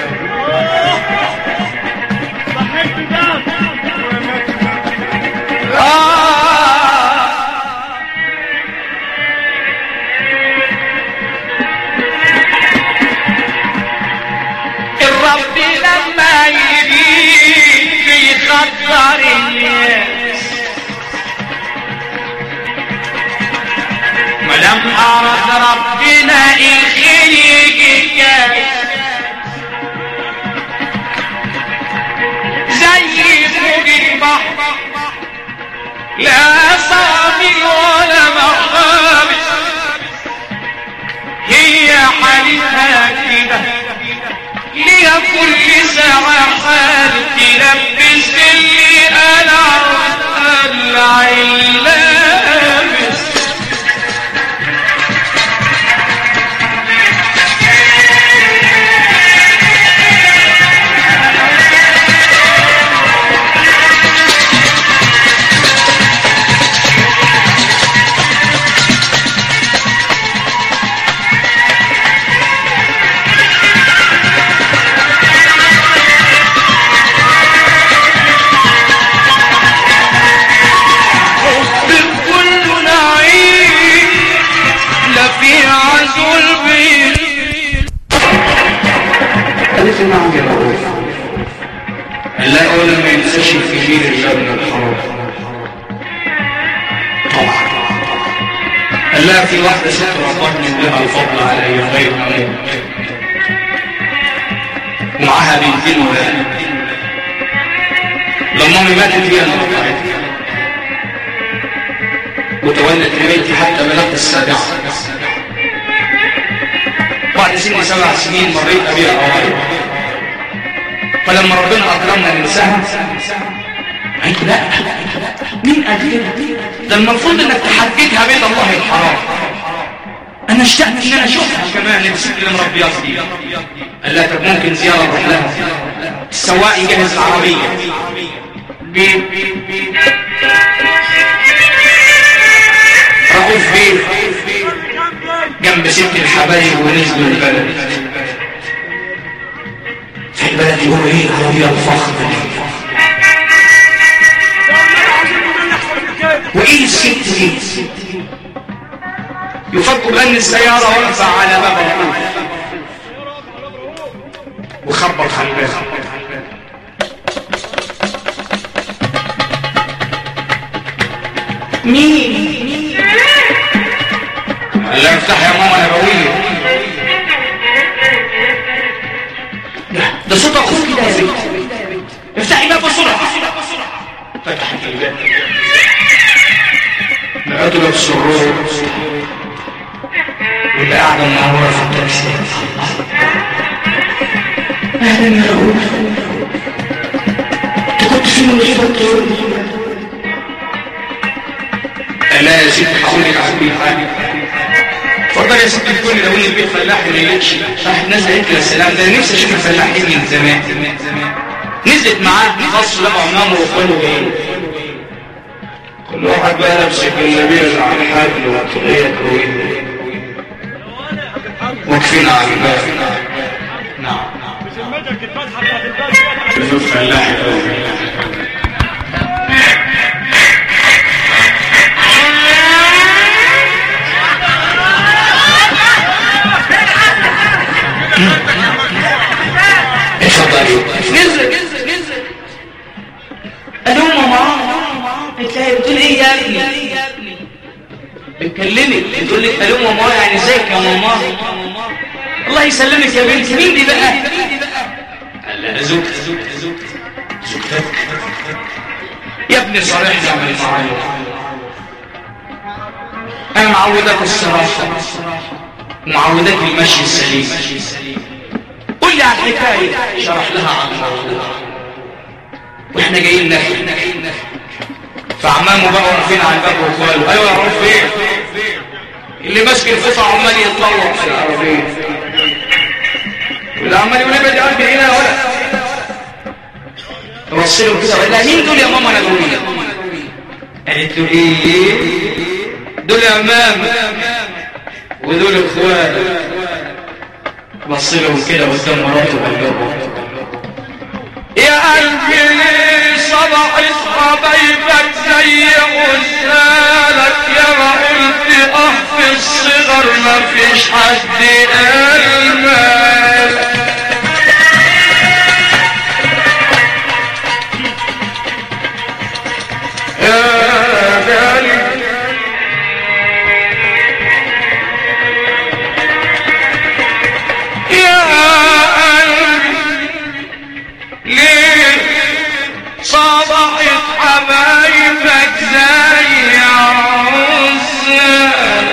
الرب لما يجي بيخطر الناس ولم أرد ربنا الخير يجي زي فوق البحر لا صامي ولا مخابس هي حالتها كده ليها كل ساعة حال تلبس اللي أنا أطلع اللابس نعم يا رؤوف قال لا أولا ما ينساش في مين الله من الحرام طبعا قال لا في واحدة ست ربطني لها الفضل علي غير مموت ومعاها بنتين ولاد لما امي ماتت هي اللي رضعتها وتولت بيتي حتى بلغت السابعة بعد سن سبع سنين مريت بها الأوائل فلما ربنا أكرمنا ننساها قلت لا مين قال كده ده المفروض انك تحققها بيت الله الحرام انا اشتقت ان انا اشوفها كمان الست اللي مربياها دي قال لا طب ممكن زياره نروح لها السواق يجهز العربيه بيب رؤوف بيه جنب ست الحبايب ونزلوا البلد في البلد يقولوا ايه العربيه الفخمه دي وايه الست دي يفكر بان السياره واقفه على باب رؤوف وخبط على الباب مين قال لها افتح يا ماما انا بويه ده صوت اخوك كده يا بنت افتحي الباب بسرعه فتحت الباب لقيته لابس الروب واللي قاعده منوره في التاكسي اهلا يا رؤوف انت كنت فين من غير الطيور لا يا ست حولك عندي حاجة اتفضل يا ست الكل لو ان البيت فلاح ما يليكش راح الناس قالت له السلام ده نفسي اشوف الفلاحين من زمان نزلت معاه خاص لقى عمامه واخواله جايين كل واحد بقى لابس الجلابيه اللي على الحبل والطريه كويس واقفين على الباب نعم نعم فلاح اتفضلي
نزل نزل نزل قال لهم ماما بتلاقي بتقول ايه يا ابني بتكلمك بتقول لك قال لهم ماما يعني ازيك يا ماما الله يسلمك يا بنتي مين دي بقى
قال لها زوجتي زوجتي زوجتي زوجتك
يا ابني صريح
صريح
يا
يعمل معايا
انا معودك الصراحه
معودك المشي السليم
قول لي على الحكايه
شرح لها عن الموضوع واحنا جايين ناكل
فعمامه بقى واقفين على الباب واخواله ايوه يا رب فين اللي ماسك القطع عمال يتطوع في العربيه واللي عمال يقول لي بدي قلبي هنا ولا بص له كده وقال لها مين دول يا ماما انا دول قالت له ايه دول يا ماما ودول اخوان بص لهم كده قدام مراته وقال لهم يا قلبي ليه صبحت حبايبك زي غزالك يا ما قلت اه في الصغر ما فيش حد قال مالك يا قلبي يا قلبي ليه صبحت حبايبك زي عزال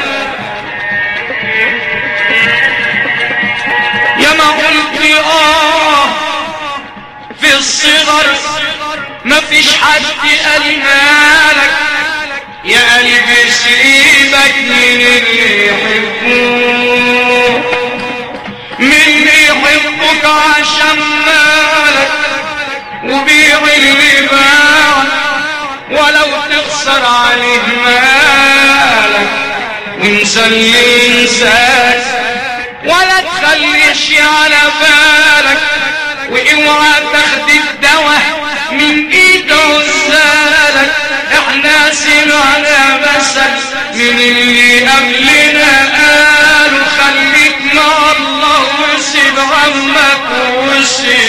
يا ما قلت اه في الصغر ما فيش حد قال مالك يا قلبي سيبك من اللي يحبوك من يحبك عشان مالك وبيع اللي باعك ولو تخسر عليه مالك وانسى اللي ينساك ولا تخليش على بالك واوعى تاخد الدواء من ايد عزالك احنا سمعنا مثل من اللي قبلنا قالوا خليك مع الله وسيب همك وسيب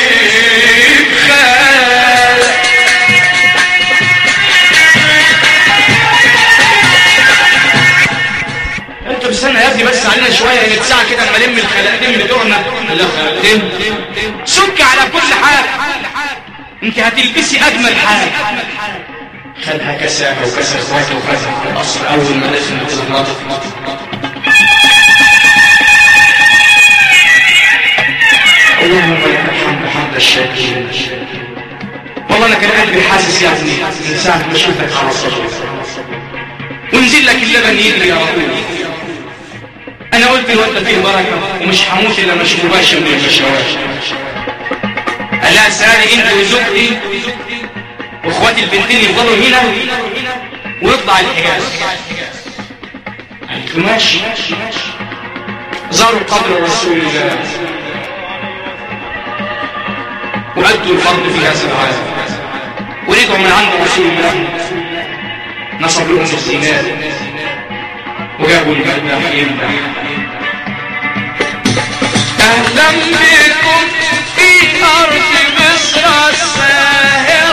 استنى يا ابني بس علينا شويه هي ساعه كده اما الم الخلقتين بتوعنا لا خلقتين سك على كل حال انت هتلبسي اجمل حال خدها كساها وكسر اخواته وخدها في القصر اول ما دخلت النظر اللهم لك الحمد حمد الشاكرين والله انا كان قلبي حاسس يا ابني من ساعه ما شفتك على صدري ونزل لك اللبن يجري يا رسول انا قلت الوقت فيه بركه ومش هموت الا مش مباشر من المشاوات قال لها سالي انت وزوجتي واخواتي البنتين يفضلوا هنا ويطلع الحجاز قالت له ماشي زاروا قبر رسول الله وأدوا الفرض في هذا العالم ورجعوا من عند رسول الله نصب لهم الزناد وجابوا المذبح يذبح
أهلا بكم في أرض مصر الساهرة